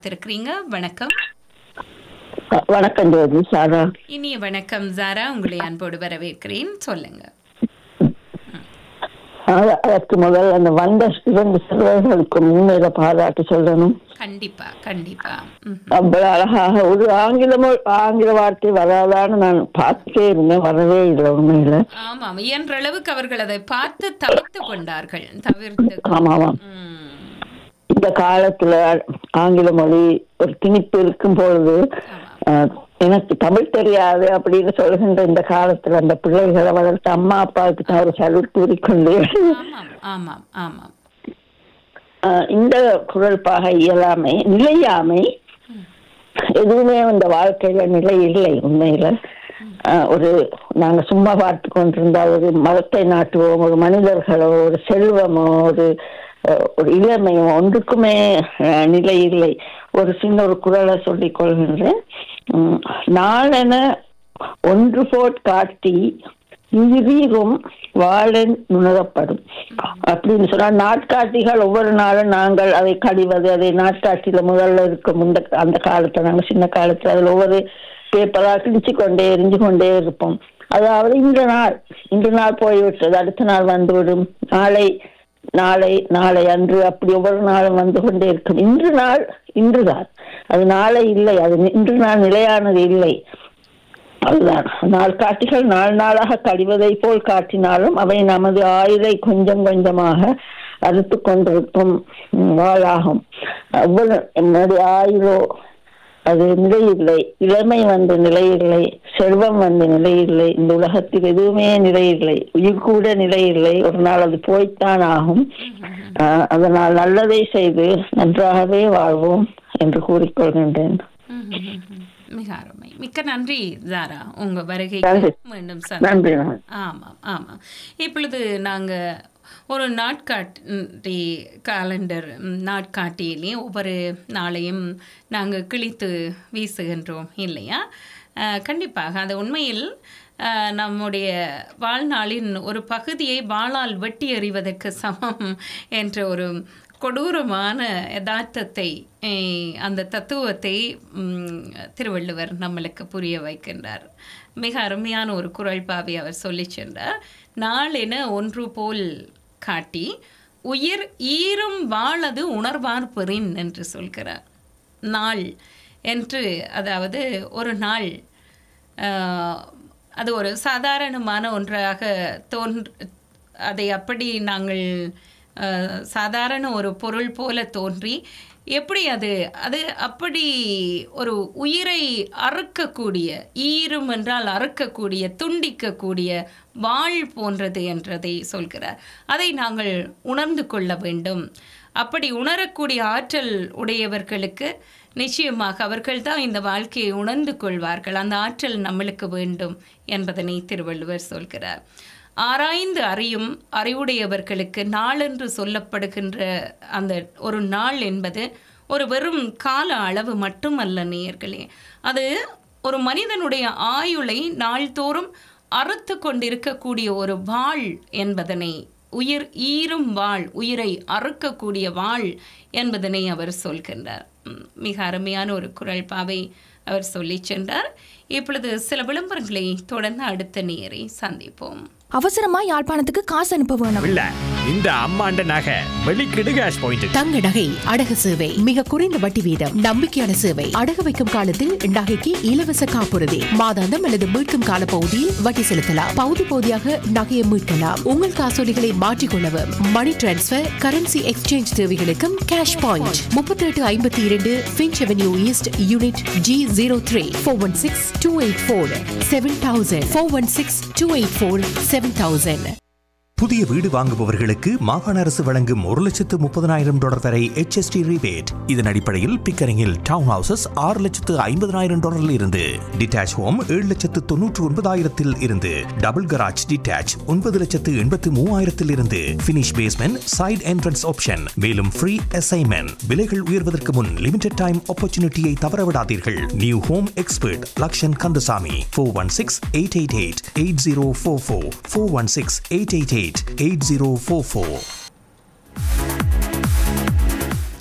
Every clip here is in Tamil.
இருக்கிறீங்க வணக்கம் வ- வணக்கம் ஜோதி சாரா இனிய வணக்கம் ஜாரா உங்களை அன்போடு வரவேற்கிறேன் சொல்லுங்க அத- அதற்கு முதல் அந்த வந்த இரண்டு சிறுவர்களுக்கு முன்னிலை பாராட்டு சொல்லணும் கண்டிப்பா கண்டிப்பா ம். அவ்வளவு அழகாக ஒரு ஆங்கில மொ- ஆங்கில வார்த்தை வராதான்னு நான் பார்த்துட்டே இருந்தேன் வரவே இல்லை உண்மையில ஆமாம் இயன்ற அளவுக்கு அவர்கள் அதை பார்த்து தவிர்த்து கொண்டார்கள் தவிர்த்து ஆமா ஆமாம் ம். இந்த காலத்துல ஆங்கில மொழி ஒரு திணிப்பு இருக்கும் பொழுது ஆமாம் அஹ், எனக்கு தமிழ் தெரியாது அப்படின்னு சொல்கின்ற இந்த காலத்துல அந்த பிள்ளைகளை வளர்த்து அம்மா அப்பாவுக்கு தான் ஒரு சலுட் கூறிக்கொண்டு ஆமாம் ஆமாம் ஆமாம் அஹ், இந்த குரல் பாக இயலாமை நிலையாமை எதுவுமே இந்த வாழ்க்கையில நிலை இல்லை உண்மையில அஹ், ஒரு நாங்க சும்மா பார்த்து கொண்டிருந்தா ஒரு மரத்தை நாட்டுவோம் ஒரு மனிதர்களோ ஒரு செல்வமோ ஒரு அஹ், ஒரு இளமையோ ஒன்றுக்குமே அஹ், நிலை இல்லை ஒரு சின்ன ஒரு குரலை சொல்லிக் கொள்கின்றேன் உம், நாளென ஒன்று போட் காட்டி நீரீரும் வாழன் உணரப்படும் அப்படின்னு சொன்னா நாட்காட்டிகள் ஒவ்வொரு நாளும் நாங்கள் அதை கடிவது அதை நாட்காட்டியில முதல்ல இருக்கும் இந்த அந்த காலத்துல நாங்க சின்ன காலத்துல அதுல ஒவ்வொரு பேப்பரா கிழிச்சு கொண்டே எரிஞ்சு கொண்டே இருப்போம் அதாவது இந்த நாள் இந்த நாள் போய்விட்டது அடுத்த நாள் வந்துவிடும் நாளை நாளை நாளை அன்று அப்படி ஒவ்வொரு நாளும் வந்து கொண்டே இருக்கும் இன்று நாள் இன்றுதான் அது நாளை இல்லை அது இன்று நாள் நிலையானது இல்லை அதுதான் நாள் காட்டிகள் நாள் நாளாக கழிவதை போல் காட்டினாலும் அவை நமது ஆயுளை கொஞ்சம் கொஞ்சமாக அறுத்து கொண்டிருக்கும் ம், வாளாகும் அவ்வளவு என்னுடைய ஆயுளோ அது நிலையில்லை இளமை வந்த நிலையில்லை செல்வம் வந்த நிலையில்லை இந்த உலகத்தில் எதுவுமே நிலையில்லை உயிர் கூட நிலையில்லை ஒரு நாள் அது போய்த்தான் ஆகும் ஆஹ், அதனால் நல்லதை செய்து நன்றாகவே வாழ்வோம் என்று கூறிக்கொள்கின்றேன் ம், ம், ம், ம். மிக அருமை மிக்க நன்றி ஜாரா உங்க நன்றி. வருகைக்கு மீண்டும் சந்திப்போம். நன்றி நன்றி ஆமாம் ஆமாம் இப்பொழுது நாங்கள் ஒரு நாட்காட்டி காலண்டர் ம், நாட்காட்டியிலே ஒவ்வொரு நாளையும் நாங்கள் கிழித்து வீசுகின்றோம் இல்லையா அஹ், கண்டிப்பாக அது உண்மையில் அஹ், நம்முடைய வாழ்நாளின் ஒரு பகுதியை வாளால் வெட்டி எறிவதற்கு சமம் என்ற ஒரு கொடூரமான யதார்த்தத்தை அஹ், அந்த தத்துவத்தை ம், திருவள்ளுவர் நம்மளுக்கு புரிய வைக்கின்றார் மிக அருமையான ஒரு குரல் பாவி அவர் சொல்லிச் சென்றார் நாளென ஒன்று போல் காட்டி உயிர் ஈரும் வாழது உணர்வார் பெறின் என்று சொல்கிறார் நாள் என்று அதாவது ஒரு நாள் ஆஹ், அது ஒரு சாதாரணமான ஒன்றாக தோன்று அதை அப்படி நாங்கள் ஆஹ், சாதாரண ஒரு பொருள் போல தோன்றி எப்படி அது அது அப்படி ஒரு உயிரை அறுக்கக்கூடிய ஈரும் என்றால் அறுக்கக்கூடிய துண்டிக்கக்கூடிய வாழ் போன்றது என்றதை சொல்கிறார் அதை நாங்கள் உணர்ந்து கொள்ள வேண்டும் அப்படி உணரக்கூடிய ஆற்றல் உடையவர்களுக்கு நிச்சயமாக அவர்கள் தான் இந்த வாழ்க்கையை உணர்ந்து கொள்வார்கள் அந்த ஆற்றல் நம்மளுக்கு வேண்டும் என்பதனை திருவள்ளுவர் சொல்கிறார் ஆராய்ந்து அறியும் அறிவுடையவர்களுக்கு நாளென்று சொல்லப்படுகின்ற அந்த ஒரு நாள் என்பது ஒரு வெறும் கால அளவு மட்டுமல்ல நேயர்களே அது ஒரு மனிதனுடைய ஆயுளை நாள்தோறும் அறுத்து கொண்டிருக்கக்கூடிய ஒரு வாழ் என்பதனை உயிர் ஈரும் வாழ் உயிரை அறுக்கக்கூடிய வாழ் என்பதனை அவர் சொல்கின்றார் ம், மிக அருமையான ஒரு குரல் பாவை அவர் சொல்லிச் சென்றார் இப்பொழுது சில விளம்பரங்களை தொடர்ந்து அடுத்த நேரை சந்திப்போம் அவசரமா யாழ்ப்பாணத்துக்கு காசு அனுப்ப வேணும் இல்ல இந்த அம்மாண்ட நகை வெளிக்கிடு கேஷ் பாயிண்ட் தங்க நகை அடகு சேவை மிக குறைந்த வட்டி வீதம் நம்பிக்கையான சேவை அடகு வைக்கும் காலத்தில் நகைக்கு இலவச காப்புறுதி மாதாந்தம் அல்லது மீட்கும் கால பகுதியில் வட்டி செலுத்தலாம் பகுதி பகுதியாக நகையை மீட்கலாம் உங்கள் காசோலிகளை மாற்றிக்கொள்ளவும் மணி டிரான்ஸ்பர் கரன்சி எக்ஸ்சேஞ்ச் தேவைகளுக்கும் கேஷ் பாயிண்ட் முப்பத்தி எட்டு ஐம்பத்தி இரண்டு Finch avenue east unit G zero three four one six two eight four seven thousand four one six two eight four seven thousand புதிய வீடு வாங்குபவர்களுக்கு மாகாண அரசு வழங்கும் ஒரு லட்சத்து முப்பதனாயிரம் டாலர் வரை HST rebate இதன் அடிப்படையில் பிக்கரிங்கில் டவுன் ஹவுசஸ் ஆறு லட்சத்து ஐம்பதனாயிரம் டாலரில் இருந்து டிட்டாச் ஹோம் ஏழு லட்சத்து தொன்னூற்று ஒன்பதாயிரத்தில் இருந்து டபுள் கராஜ் டிட்டாச் ஒன்பது லட்சத்து எண்பத்து மூவாயிரத்தில் இருந்து finish basement side entrance option மேலும் ஃப்ரீ அசைன்மெண்ட் விலைகள் உயர்வதற்கு முன் லிமிடெட் டைம் ஆப்பர்ச்சுனிட்டியை தவறவிடாதீர்கள் new home expert Lakshan Kandasamy four one six eight eight eight eight zero four four four one six eight eight eight eight zero four four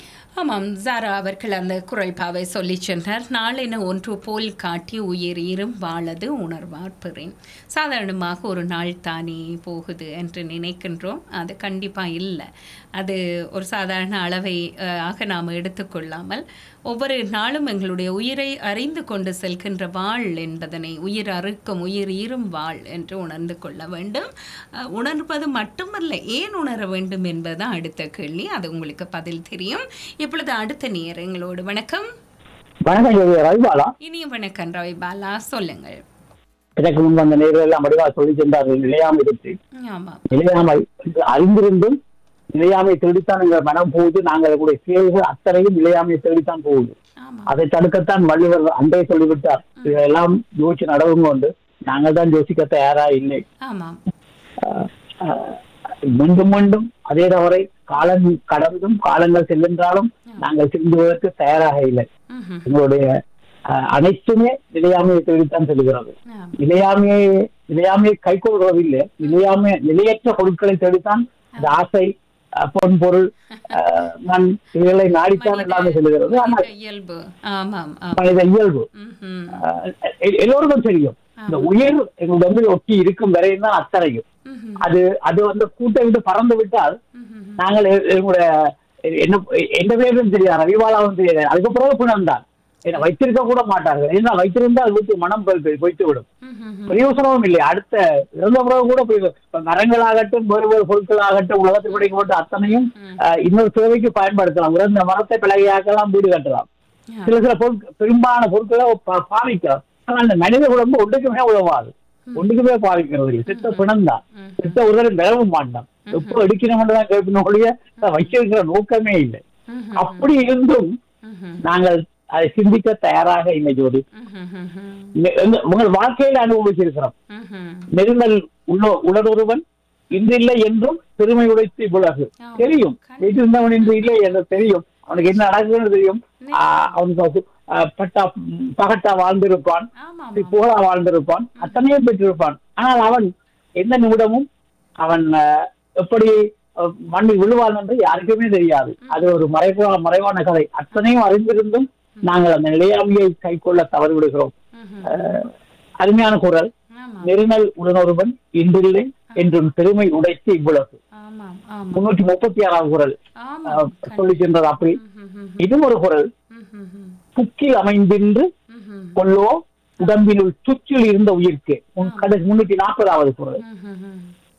ஆமாம் ஜாரா அவர்கள் அந்த குரல் பாவை சொல்லி சென்றார் நாளென ஒன்று போல் காட்டி உயிர் இரும் வாழது உணர்வார் பெறேன் சாதாரணமாக ஒரு நாள் தானே போகுது என்று நினைக்கின்றோம் அது கண்டிப்பாக இல்லை அது ஒரு சாதாரண அளவை அஹ், ஆக நாம் எடுத்துக்கொள்ளாமல் ஒவ்வொரு நாளும் எங்களுடைய உயிரை அறிந்து கொண்டு செல்கின்ற வாழ் என்பதனை உயிர் அறுக்கும் உயிர் ஈரும் வாழ் என்று உணர்ந்து கொள்ள வேண்டும் அஹ், உணர்வது மட்டுமல்ல ஏன் உணர வேண்டும் என்பதுதான் அடுத்த கேள்வி அது உங்களுக்கு பதில் தெரியும் இப்பொழுது அடுத்த நேர் எங்களோடு வணக்கம் வணக்கம் ஜோதி ரவிபாலா இனிய வணக்கம் ரவி பாலா சொல்லுங்கள் எனக்கு முன் வந்த நேரில் எல்லாம் வடிவா சொல்லி சென்றார்கள் நிலையாமை பற்றி ஆமாம் நிலையாமை என்று அறிந்திருந்தும் நிலையாமை தேடித்தான் எங்கள் மனம் போகுது நாங்கள் கூட செயல்கள் அத்தனையும் நிலையாமையை தேடித்தான் போகுது ஆமாம் அதை தடுக்கத்தான் வள்ளுவர் அன்றே சொல்லிவிட்டார் இதெல்லாம் யோசிச்சு நடவுங்க கொண்டு நாங்கள் தான் யோசிக்க தயாரா இல்லை ஆமாம் ஆஹ் ஆஹ் மீண்டும் மீண்டும் அதே தவறை காலம் கடந்தும் காலங்கள் செல்கின்றாலும் நாங்கள் திரும்புவதற்கு தயாராக இல்லை ம்ஹும். எங்களுடைய ஆஹ் அனைத்துமே நிலையாமையை தேடித்தான் செல்கிறது ஆம். நிலையாமையை நிலையாமையை கை கொள்வதில்லை நிலையாமை நிலையற்ற பொருட்களை தேடித்தான் இந்த ஆசை அஹ், பொன் பொருள் அஹ், மண் இவைகளை நாடித்தான் எல்லாமே செல்கிறது ஆனால் மனித இயல்பு ஆமாம் ஆமாம் மனித இயல்பு ம்ஹும். அஹ், எ- எல்லோருக்கும் தெரியும் இந்த உயிர் எங்கள் வந்து ஒட்டி இருக்கும் வரையும் தான் அத்தனையும் ம்ஹும். அது அது வந்து கூட்டை விட்டு பறந்து விட்டால் ம்ஹும். நாங்கள் எ- எங்களுடைய என்ன எந்த பேரும் தெரியாது ரவிவாலாவும் தெரியாது அதுக்கப்புறம் புணம் தான் என்ன வைத்திருக்க கூட மாட்டார்கள் ஏன்னா வைத்திருந்தால் வீட்டு மனம் போய் போய்- போய்த்து விடும் ம்ஹும். பிரயோசனமும் இல்லை அடுத்த இறந்த பிறகு கூட போய் இப்ப மரங்களாகட்டும் வேறு வேறு பொருட்களாகட்டும் உலகத்தில் கிடைக்கப்பட்ட அத்தனையும் அஹ், இன்னொரு தேவைக்கு பயன்படுத்தலாம் இறந்த மரத்தை பிளகையாக்கலாம் வீடு கட்டலாம் ஆ. சில சில பொருட்கள் பெரும்பாலான பொருட்களை பா- பாவிக்கலாம் ஆனால் அந்த மனித குழம்பு ஒன்றுக்குமே உதவாது ஒன்றுக்குமே பாவிக்கிறது இல்லை சித்த பிணம் தான் சித்த உடலும் விளவும் மாட்டான் எப்போ எடுக்கணும்னு தான் கேட்கணும் ஒழிய அதை வச்சிருக்கிற நோக்கமே இல்லை ம்ஹும். அப்படி இருந்தும் ம்ஹும். நாங்கள் அதை சிந்திக்க தயாராக இல்லை ஜோடி ம்ஹும். எங்க- எங்க- உங்கள் வாழ்க்கையில அனுபவிச்சிருக்கிறோம் ம்ஹும். நெருங்கல் உள்ள உடலொருவன் இன்றில்லை என்றும் பெருமை உடைத்து இவ்வுலகு ஆமா. தெரியும் வீட்டிருந்தவன் இன்று இல்லை என்று தெரியும் அவனுக்கு என்ன நடக்குதுன்னு தெரியும் ஆஹ் அவனுக்கு ஆஹ் பட்டா பகட்டா வாழ்ந்திருப்பான் ஆமாம் புகழா வாழ்ந்திருப்பான் அத்தனையும் பெற்றிருப்பான் ஆனால் அவன் எந்த நிமிடமும் அவன் ஆஹ், எப்படி ஆஹ், மண்ணில் விழுவான் என்று யாருக்குமே தெரியாது அது ஒரு மறைவா மறைவான கதை அத்தனையும் அறிந்திருந்தும் நாங்கள் அந்த நிலையாமையை கை கொள்ள தவறு விடுகிறோம் ம்ஹும். ஆஹ், அருமையான குரல் ஆமாம் நெருநல் உடனொருவன் இன்றில்லை என்றும் பெருமை உடைத்து இவ்வுலகு ஆமாம் ஆமாம் முன்னூற்றி முப்பத்தி ஆறாவது குரல் ஆமாம் சொல்லிக்கின்றது அப்படி ம்ஹும். இது ஒரு குரல் ம்ஹும். புக்கில் அமைந்தின்று ம்ஹும். கொல்லோ உடம்பினுள் சுற்றில் இருந்த உயிர்க்கு உன் கடைசி முன்னூத்தி நாற்பதாவது குரல் ம்ஹும்.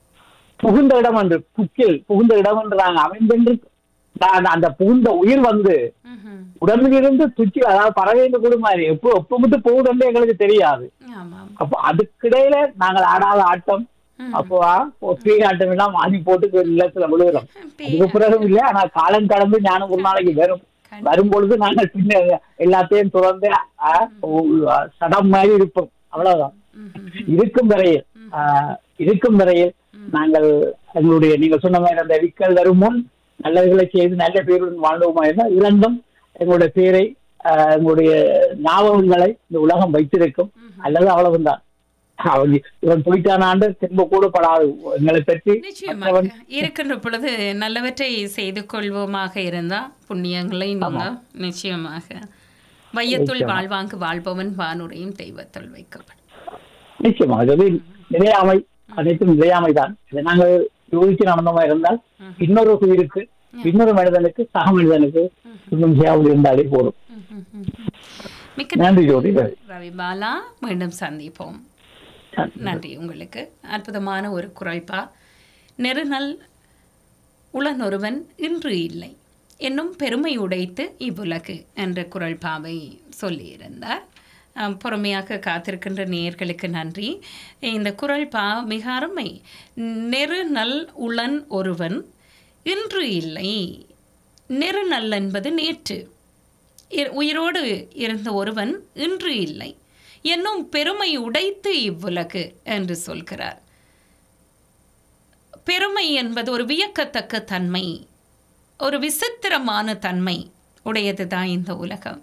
புகுந்த இடம் என்று புக்கில் புகுந்த இடம் என்று நாங்கள் அமைந்தென்று நான் அந்த புகுந்த உயிர் வந்து ம்ஹும். உடம்பிலிருந்து துச்சி அதாவது பறவைந்து கூட மாதிரி எப்போ எப்போ மட்டும் போகுதுன்னு எங்களுக்கு தெரியாது ஆமாம் அப்போ அதுக்கிடையில நாங்கள் ஆடாத ஆட்டம் அப்போ ஃப்ரீ ஆட்டம் எல்லாம் வாங்கி போட்டு நிலத்துல விழுகிறோம் அதுக்கு பிறகும் இல்லை ஆனா காலம் கடந்து ஞானம் ஒரு நாளைக்கு வரும் வரும்பொழுது நாங்கள் பின்ன எல்லாத்தையும் துறந்து ஆ, ஓ- சடம் மாதிரி இருப்போம் அவ்வளவுதான் இருக்கும் வரையில் ஆ, இருக்கும் வரையில் நாங்கள் எங்களுடைய நீங்க சொன்ன மாதிரி அந்த விக்கல் வரும் முன் நல்லதுகளை செய்து நல்ல பேருடன் வாழ்ந்தோமா இருந்தால் இழந்தும் எங்களுடைய பேரை ஆ, எங்களுடைய ஞாபகங்களை இந்த உலகம் வைத்திருக்கும் அல்லது அவ்வளவுதான் அவன் இவன் போயிட்டானாண்டு திரும்ப கூட படாது எங்களை பற்றி நிச்சயமாக மற்றவன் இருக்கின்ற பொழுது நல்லவற்றை செய்து கொள்வோமாக இருந்தா புண்ணியங்களை நீங்க நிச்சயமாக வையத்துள் வாழ்வாங்கு வாழ்பவன் வானுரையும் தெய்வத்துள் வைக்கப்படும் நிச்சயமாக அது நிலையாமை அனைத்தும் நிலையாமை தான் இதை நாங்கள் யோசிச்சு நடந்தமா இருந்தால் இன்னொரு உயிருக்கு இன்னொரு மனிதனுக்கு சக மனிதனுக்கு இன்னும் சேவை இருந்தாலே போதும் மிக்க நன்றி ஜோதி ரவி பாலா மீண்டும் சந்திப்போம் நன்றி உங்களுக்கு அற்புதமான ஒரு குரல்பா நெருநல் உளனொருவன் இன்று இல்லை என்னும் பெருமை உடைத்து இவ்வுலகு என்ற குரல்பாவை சொல்லியிருந்தார் அஹ், பொறுமையாக காத்திருக்கின்ற நேயர்களுக்கு நன்றி இந்த குரல்பா மிக அருமை நெருநல் உளன் ஒருவன் இன்று இல்லை நெருநல் என்பது நேற்று இர்- உயிரோடு இருந்த ஒருவன் இன்று இல்லை என்னும் பெருமை உடைத்து இவ்வுலகு என்று சொல்கிறார் பெருமை என்பது ஒரு வியக்கத்தக்க தன்மை ஒரு விசித்திரமான தன்மை உடையது தான் இந்த உலகம்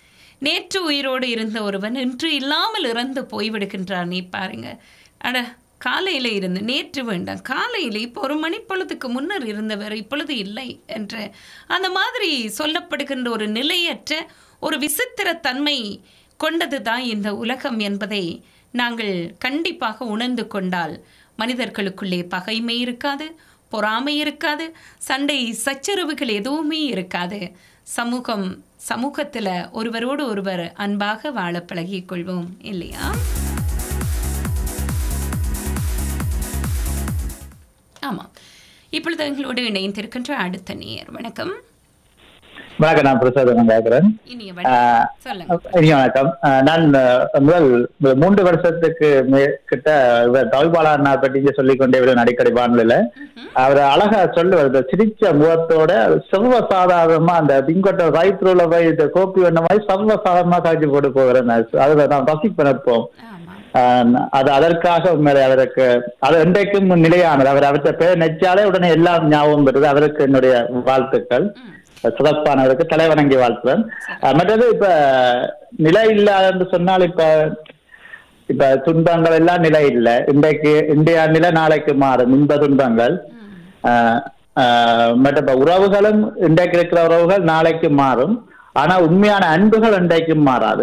நேற்று உயிரோடு இருந்த ஒருவன் இன்று இல்லாமல் இறந்து போய்விடுகின்றான் நீ பாருங்க அட காலையில் இருந்து நேற்று வேண்டாம் காலையில் இப்போ ஒரு மணிப்பொழுதுக்கு முன்னர் இருந்தவர் இப்பொழுது இல்லை என்ற அந்த மாதிரி சொல்லப்படுகின்ற ஒரு நிலையற்ற ஒரு விசித்திர தன்மை கொண்டது தான் இந்த உலகம் என்பதை நாங்கள் கண்டிப்பாக உணர்ந்து கொண்டால் மனிதர்களுக்குள்ளே பகைமை இருக்காது பொறாமை இருக்காது சண்டை சச்சரவுகள் எதுவுமே இருக்காது சமூகம் சமூகத்தில் ஒருவரோடு ஒருவர் அன்பாக வாழ பழகிக் கொள்வோம் இல்லையா ஆமாம் இப்பொழுது எங்களோடு இணைந்திருக்கின்ற அடுத்த நேயர் வணக்கம் வணக்கம் நான் பிரசாதன் கேட்கிறேன் இனிய வணக்கம் சொல்லுங்க இனிய வணக்கம் அஹ் நான் அஹ், முதல் மூன்று வருஷத்துக்கு மே- கிட்ட இவர் தவிபாலா அண்ணா பற்றி சொல்லிக் கொண்டே விட அடிக்கடி வானொலியில அவர் அழகா சொல்லுவார் இந்த சிரிச்ச முகத்தோட சர்வ சாதாரணமா அந்த பிங்கொட்ட ரைட் ரோல போய் இந்த கோப்பி வண்ண மாதிரி சர்வ சாதாரணமா காய்ச்சி போட்டு போகிறேன் அதை நான் ரசிப்பேன் இருப்போம் ஆமாம் ஆஹ் அது அதற்காக உண்மையிலே அவருக்கு அது இன்றைக்கும் நிலையானது அவர் அவற்றை பேர் நெச்சாலே உடனே எல்லாம் ஞாபகம் வருது அவருக்கு என்னுடைய வாழ்த்துக்கள் சிறப்பானவருக்கு தலைவணங்கி வாழ்த்துறேன் ஆஹ் மற்றது இப்ப நிலை இல்லாதன்னு சொன்னால் இப்ப இப்ப துன்பங்கள் எல்லாம் நிலை இல்லை இன்றைக்கு இந்தியா நிலை நாளைக்கு மாறும் இன்ப துன்பங்கள் ஆஹ் ஆஹ் மற்ற இப்ப உறவுகளும் இன்றைக்கு இருக்கிற உறவுகள் நாளைக்கு மாறும் ஆனா உண்மையான அன்புகள் இன்றைக்கும் மாறாது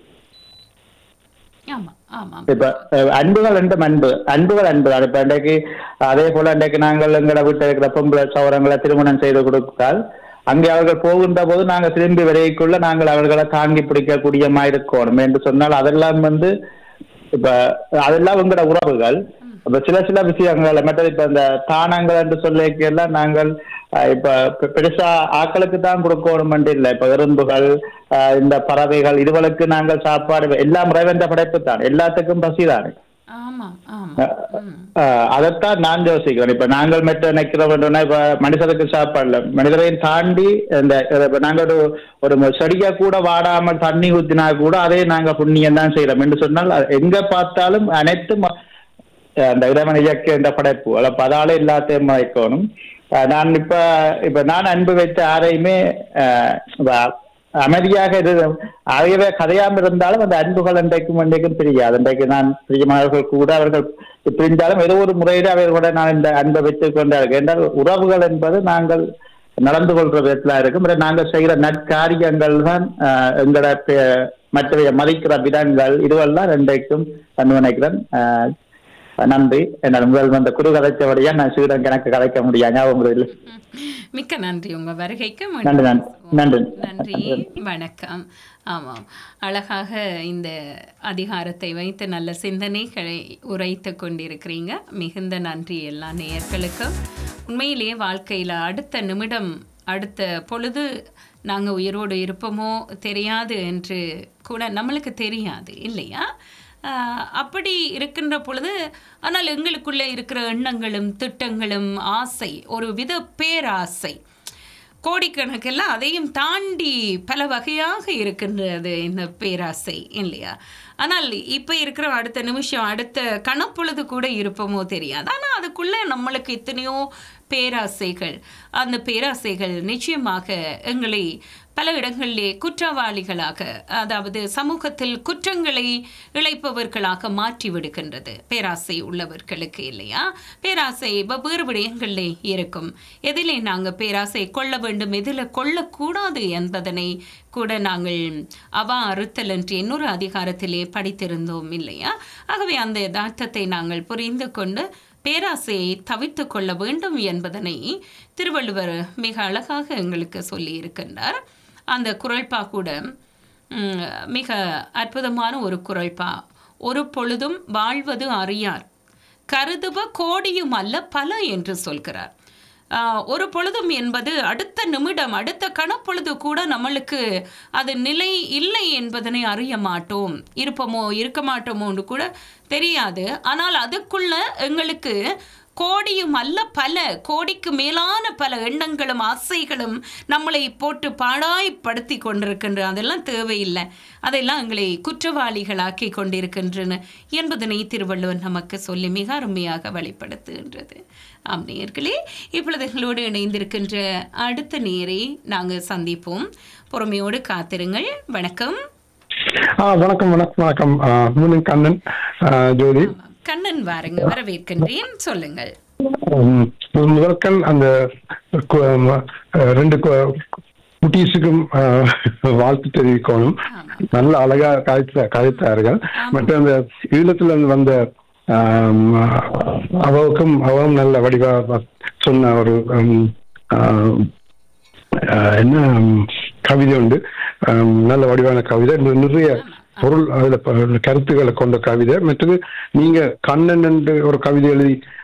ஆமாம் ஆமாம் இப்ப அஹ், அன்புகள் என்று அன்பு அன்புகள் அன்பு தான் இப்ப இன்றைக்கு அதே போல இன்றைக்கு நாங்கள் எங்களை வீட்டில் இருக்கிற பொம்பளை சௌரங்களை திருமணம் செய்து கொடுத்தால் அங்கே அவர்கள் போகின்ற போது நாங்கள் திரும்பி வரைக்குள்ள நாங்கள் அவர்களை தாங்கி பிடிக்கக்கூடிய மாதிரி இருக்கணும் என்று சொன்னால் அதெல்லாம் வந்து இப்ப அதெல்லாம் உங்களோட உறவுகள் இப்ப சில சில விஷயங்கள் மற்றது இப்ப இந்த தானங்கள் என்று சொல்லிக்கெல்லாம் நாங்கள் அஹ், இப்ப பெ- பெருசா ஆக்களுக்கு தான் கொடுக்கணும் என்று இல்லை இப்ப எறும்புகள் அஹ், இந்த பறவைகள் இதுகளுக்கு நாங்கள் சாப்பாடு எல்லாம் இறைவந்த படைப்பு தான் எல்லாத்துக்கும் பசி தானே ஆமாம் ஆமாம் ம் ஆஹ் அதைத்தான் நான் யோசிக்கிறேன் இப்ப நாங்கள் மெட்ட நிக்கிறோம்னா இப்ப மனிதருக்கு சாப்பாடுல மனிதரையும் தாண்டி இந்த இப்ப நாங்க ஒரு ஒரு செடியை கூட வாடாமல் தண்ணி ஊத்தினா கூட அதே நாங்க புண்ணியம் தான் செய்யறோம் என்று சொன்னால் அது எங்க பார்த்தாலும் அனைத்தும் அஹ் அந்த இறைவன் இயக்க இந்த படைப்பு அப்ப அதால எல்லாத்தையும் மறைக்கணும் அஹ் நான் இப்ப இப்ப நான் அன்பு வைத்த யாரையுமே அஹ் வ- அமைதியாக இரு ஆகவே கதையாம இருந்தாலும் அந்த அன்புகள் அன்றைக்கும் அன்றைக்கும் பிரியாது அன்றைக்கு நான் பிரியமானவர்கள் கூட அவர்கள் பிரிந்தாலும் ஏதோ ஒரு முறையில் அவர்களோட நான் இந்த அன்பை வைத்துக் கொண்டார்கள் என்றால் உறவுகள் என்பது நாங்கள் நடந்து கொள்ற விதத்துல இருக்கும் பிறகு நாங்கள் செய்கிற நற்காரியங்கள் தான் ஆஹ், எங்களோட பே- மற்றவைய மதிக்கிற விதங்கள் இதுவெல்லாம் இன்றைக்கும் நான் நினைக்கிறேன் ஆஹ், நன்றி என்னால் முதல் வந்த குரு கதைச்சபடியா நான் சீடன் கணக்கு கதைக்க முடியாது ஞாபகம் இல்லை மிக்க நன்றி உங்க வருகைக்கு நன்றி, நன்றி. நன்றி. நன்றி வணக்கம் ஆமாம் அழகாக இந்த அதிகாரத்தை வைத்து நல்ல சிந்தனைகளை உரைத்து கொண்டிருக்கிறீங்க மிகுந்த நன்றி எல்லா நேயர்களுக்கும் உண்மையிலேயே வாழ்க்கையில் அடுத்த நிமிடம் அடுத்த பொழுது நாங்கள் உயிரோடு இருப்போமோ தெரியாது என்று கூட நம்மளுக்கு தெரியாது இல்லையா ஆஹ் அப்படி இருக்கின்ற பொழுது ஆனால் எங்களுக்குள்ளே இருக்கிற எண்ணங்களும் திட்டங்களும் ஆசை ஒரு வித பேராசை கோடிக்கணக்கெல்லாம் அதையும் தாண்டி பல வகையாக இருக்கின்றது இந்த பேராசை இல்லையா ஆனால் இப்போ இருக்கிற அடுத்த நிமிஷம் அடுத்த கணப்பொழுது கூட இருப்போமோ தெரியாது ஆனால் அதுக்குள்ளே நம்மளுக்கு எத்தனையோ பேராசைகள் அந்த பேராசைகள் நிச்சயமாக எங்களை பல இடங்களிலே குற்றவாளிகளாக அதாவது சமூகத்தில் குற்றங்களை இழைப்பவர்களாக மாற்றி விடுகின்றது பேராசை உள்ளவர்களுக்கு இல்லையா பேராசை வெவ்வேறு விடயங்களிலே இருக்கும் எதிலே நாங்கள் பேராசை கொள்ள வேண்டும் எதில் கொள்ளக்கூடாது என்பதனை கூட நாங்கள் அவா அறுத்தல் என்று இன்னொரு அதிகாரத்திலே படித்திருந்தோம் இல்லையா ஆகவே அந்த யதார்த்தத்தை நாங்கள் புரிந்து கொண்டு பேராசையை தவிர்த்து கொள்ள வேண்டும் என்பதனை திருவள்ளுவர் மிக அழகாக எங்களுக்கு சொல்லியிருக்கின்றார் அந்த குரல்பா கூட ம், மிக அற்புதமான ஒரு குரல்பா ஒரு பொழுதும் வாழ்வது அறியார் கருதுவ கோடியும் அல்ல பல என்று சொல்கிறார் ஆஹ், ஒரு பொழுதும் என்பது அடுத்த நிமிடம் அடுத்த கணப்பொழுது கூட நம்மளுக்கு அது நிலை இல்லை என்பதனை அறிய மாட்டோம் இருப்போமோ இருக்க மாட்டோமோன்னு கூட தெரியாது ஆனால் அதுக்குள்ள எங்களுக்கு கோடியும் அல்ல பல கோடிக்கு மேலான பல எண்ணங்களும் ஆசைகளும் நம்மளை போட்டு பாடாய்ப்படுத்தி கொண்டிருக்கின்ற அதெல்லாம் தேவையில்லை அதெல்லாம் எங்களை குற்றவாளிகளாக்கி கொண்டிருக்கின்றன என்பதனை திருவள்ளுவர் நமக்கு சொல்லி மிக அருமையாக வெளிப்படுத்துகின்றது ஆம் நேயர்களே இப்பொழுது எங்களோடு இணைந்திருக்கின்ற அடுத்த நேரை நாங்கள் சந்திப்போம் பொறுமையோடு காத்திருங்கள் வணக்கம் ஆ வணக்கம் வணக்கம் வணக்கம் ஆ, மூலின் கண்ணன் ஆ, ஜோதி கண்ணன் வாருங்க வரவேற்கின்றேன் சொல்லுங்கள் உம், முதற்கண் அந்த கு- ம- ரெண்டு கு- குட்டீஸுக்கும் ஆஹ், வாழ்த்து தெரிவிக்கணும் நல்ல அழகா காய்த்த காய்த்தார்கள் மற்ற அந்த ஈழத்துல இருந்து வந்த ஆம், அவவுக்கும் அவவும் நல்ல வடிவா வ- சொன்ன ஒரு உம், ஆஹ், ஆஹ், என்ன உம், கவிதை உண்டு ஆம், நல்ல வடிவான கவிதை நி- நிறைய பொருள் அதுல ப- கருத்துக்களை கொண்ட கவிதை மற்றது நீங்க கண்ணன் என்று ஒரு கவிதை எழுதி